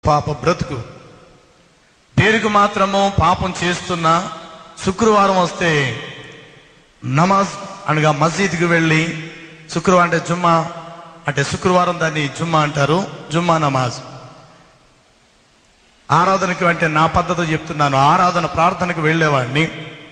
పాప బ్రతుకు పేరుకు మాత్రము పాపం చేస్తున్నా శుక్రవారం వస్తే నమాజ్ అనగా మసీద్కి వెళ్ళి శుక్రవారం అంటే జుమ్మా అంటే శుక్రవారం దాన్ని జుమ్మా అంటారు జుమ్మా నమాజ్ ఆరాధనకి అంటే నా పద్ధతి చెప్తున్నాను ఆరాధన ప్రార్థనకు వెళ్ళేవాడిని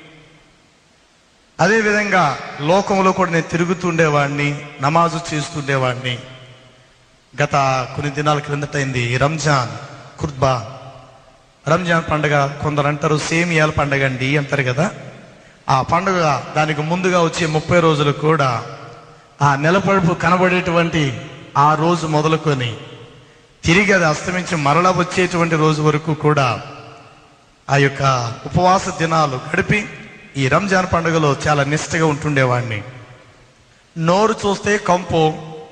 అదేవిధంగా లోకంలో కూడా నేను తిరుగుతుండేవాడిని నమాజు చేస్తుండేవాడిని గత కొన్ని దినాల క్రిందటైంది రంజాన్ కుర్బా రంజాన్ పండుగ కొందరు అంటారు సేమియాల పండుగ అండి అంటారు కదా ఆ పండుగ దానికి ముందుగా వచ్చే ముప్పై రోజులు కూడా ఆ నెలపడుపు కనబడేటువంటి ఆ రోజు మొదలుకొని తిరిగి అది అస్తమించి మరలా వచ్చేటువంటి రోజు వరకు కూడా ఆ యొక్క ఉపవాస దినాలు గడిపి ఈ రంజాన్ పండుగలో చాలా నిష్టగా ఉంటుండేవాడిని నోరు చూస్తే కంపు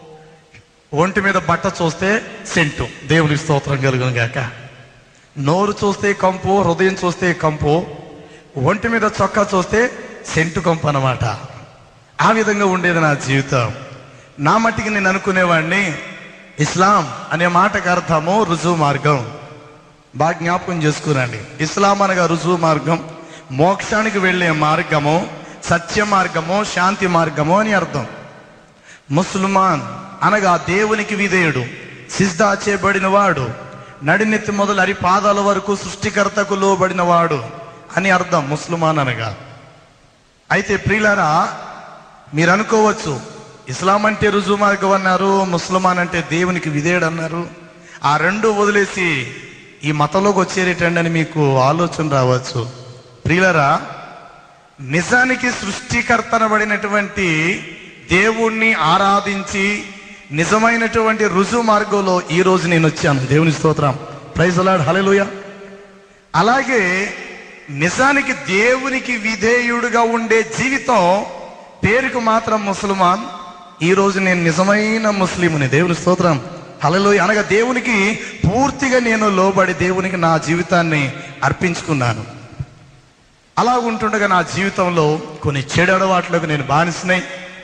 ఒంటి మీద బట్ట చూస్తే సెంటు దేవునికి స్తోత్రం కలుగును గాక నోరు చూస్తే కంపు హృదయం చూస్తే కంపు ఒంటి మీద చొక్కా చూస్తే సెంటు కంపు అన్నమాట ఆ విధంగా ఉండేది నా జీవితం నా మట్టికి నేను అనుకునేవాడిని ఇస్లాం అనే మాటకు అర్థము రుజువు మార్గం బాగా జ్ఞాపకం చేసుకురండి ఇస్లాం అనగా రుజువు మార్గం మోక్షానికి వెళ్ళే మార్గము సత్య మార్గము శాంతి మార్గము అని అర్థం ముస్లిమాన్ అనగా దేవునికి విధేయుడు సిజ్దా చేయబడిన వాడు నడినెత్తి మొదలు అరి పాదాల వరకు సృష్టికర్తకు లోబడిన వాడు అని అర్థం ముస్లిమాన్ అనగా అయితే ప్రియులారా మీరు అనుకోవచ్చు ఇస్లాం అంటే రుజువు మార్గం అన్నారు ముస్లిమాన్ అంటే దేవునికి విధేయుడు అన్నారు ఆ రెండు వదిలేసి ఈ మతంలోకి వచ్చేరేటండి అని మీకు ఆలోచన రావచ్చు ప్రియులరా నిజానికి సృష్టికర్తనబడినటువంటి దేవుణ్ణి ఆరాధించి నిజమైనటువంటి రుజువు మార్గంలో ఈ రోజు నేను వచ్చాను దేవుని స్తోత్రం ప్రైజ్ అలాడ్ హలెలుయ అలాగే నిజానికి దేవునికి విధేయుడుగా ఉండే జీవితం పేరుకు మాత్రం ముసల్మాన్ ఈ రోజు నేను నిజమైన ముస్లింని దేవుని స్తోత్రం హలెలుయ అనగా దేవునికి పూర్తిగా నేను లోబడి దేవునికి నా జీవితాన్ని అర్పించుకున్నాను అలా ఉంటుండగా నా జీవితంలో కొన్ని చెడు అలవాట్లకు నేను బానిసినాయి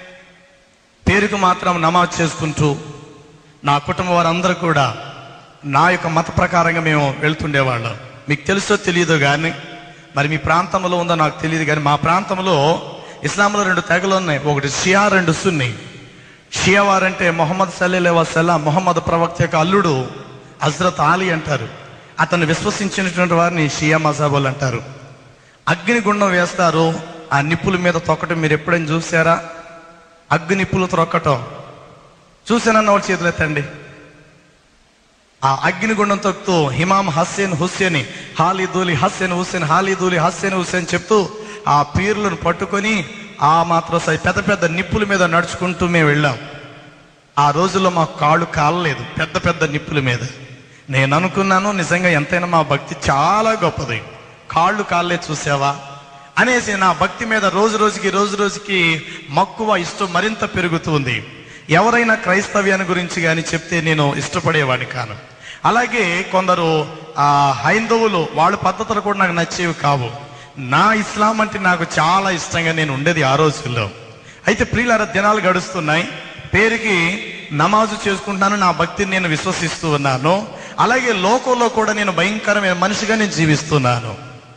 పేరుకు మాత్రం నమాజ్ చేసుకుంటూ నా కుటుంబం వారందరూ కూడా నా యొక్క మత ప్రకారంగా మేము వెళ్తుండేవాళ్ళం మీకు తెలుసో తెలియదో కానీ మరి మీ ప్రాంతంలో ఉందో నాకు తెలియదు కానీ మా ప్రాంతంలో ఇస్లాంలో రెండు తెగలు ఉన్నాయి ఒకటి షియా రెండు సున్ని షియా వారంటే మొహమ్మద్ సల్లే వసల్లా మొహమ్మద్ ప్రవక్త యొక్క అల్లుడు హజ్రత్ ఆలీ అంటారు అతను విశ్వసించినటువంటి వారిని షియా మజాబుల్ అంటారు అగ్ని గుండం వేస్తారు ఆ నిప్పుల మీద తొక్కటం మీరు ఎప్పుడైనా చూసారా అగ్ని నిప్పులు త్రొక్కటం చూసానన్న వాళ్ళ చేతులు ఎత్తండి ఆ అగ్ని గుండం తొక్కుతూ హిమాం హస్సేన్ హుస్సేన్ హాలిదూలి హస్సేన్ హుస్సేన్ హాలిదూలి హస్సేన్ హుస్సేన్ చెప్తూ ఆ పీర్లను పట్టుకొని ఆ మాత్రం సై- పెద్ద పెద్ద నిప్పుల మీద నడుచుకుంటూ మేము వెళ్ళాం ఆ రోజుల్లో మా కాళ్ళు కాలలేదు పెద్ద పెద్ద నిప్పుల మీద నేను అనుకున్నాను నిజంగా ఎంతైనా మా భక్తి చాలా గొప్పది కాళ్ళు కాళ్ళే చూసావా అనేసి నా భక్తి మీద రోజు రోజుకి రోజు రోజుకి మక్కువ ఇష్టం మరింత పెరుగుతుంది ఎవరైనా క్రైస్తవ్యాన్ని గురించి కానీ చెప్తే నేను ఇష్టపడేవాడిని కాను అలాగే కొందరు ఆ హైందవులు వాళ్ళ పద్ధతులు కూడా నాకు నచ్చేవి కావు నా ఇస్లాం అంటే నాకు చాలా ఇష్టంగా నేను ఉండేది ఆ రోజుల్లో అయితే ప్రియులార దినాలు గడుస్తున్నాయి పేరుకి నమాజు చేసుకుంటున్నాను నా భక్తిని నేను విశ్వసిస్తూ ఉన్నాను అలాగే లోకంలో కూడా నేను భయంకరమైన మనిషిగా నేను జీవిస్తున్నాను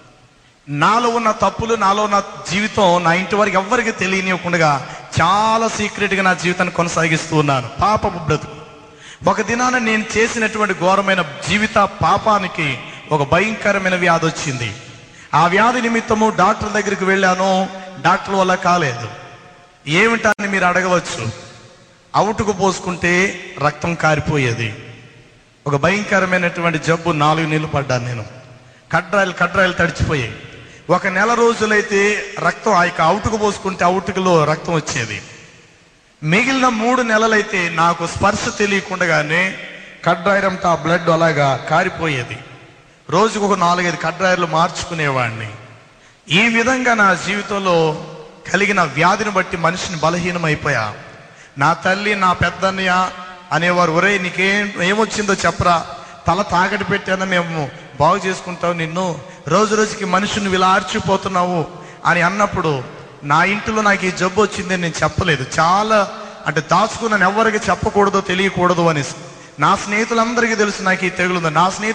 నాలో ఉన్న తప్పులు నాలో ఉన్న జీవితం నా ఇంటి వారికి ఎవ్వరికి తెలియనివ్వకుండా చాలా సీక్రెట్గా నా జీవితాన్ని కొనసాగిస్తూ ఉన్నాను పాపపు బ్రతుకు ఒక దినాన నేను చేసినటువంటి ఘోరమైన జీవిత పాపానికి ఒక భయంకరమైన వ్యాధి వచ్చింది ఆ వ్యాధి నిమిత్తము డాక్టర్ దగ్గరికి వెళ్ళాను డాక్టర్ వల్ల కాలేదు ఏమిటని మీరు అడగవచ్చు అవుటుకు పోసుకుంటే రక్తం కారిపోయేది ఒక భయంకరమైనటువంటి జబ్బు నాలుగు నెలలు పడ్డాను నేను కడ్రాయిలు కడ్రాయిలు తడిచిపోయాయి ఒక నెల రోజులైతే రక్తం ఆ యొక్క అవుటుకు పోసుకుంటే అవుటుకులో రక్తం వచ్చేది మిగిలిన మూడు నెలలైతే నాకు స్పర్శ తెలియకుండానే కడ్రాయిలంతా ఆ బ్లడ్ అలాగా కారిపోయేది రోజుకు ఒక నాలుగైదు కడ్రాయిలు మార్చుకునేవాడిని ఈ విధంగా నా జీవితంలో కలిగిన వ్యాధిని బట్టి మనిషిని బలహీనమైపోయా నా తల్లి నా పెద్దన్నయ్య అనేవారు ఒరే నీకేం ఏమొచ్చిందో చెప్పరా తల తాకటి పెట్టాను మేము బాగు చేసుకుంటావు నిన్ను రోజు రోజుకి మనిషిని ఇలా ఆర్చిపోతున్నావు అని అన్నప్పుడు నా ఇంటిలో నాకు ఈ జబ్బు వచ్చిందని నేను చెప్పలేదు చాలా అంటే దాచుకున్నాను ఎవరికి చెప్పకూడదు తెలియకూడదు అని నా స్నేహితులందరికీ తెలుసు నాకు ఈ తెగులు ఉంది నా స్నేహితులు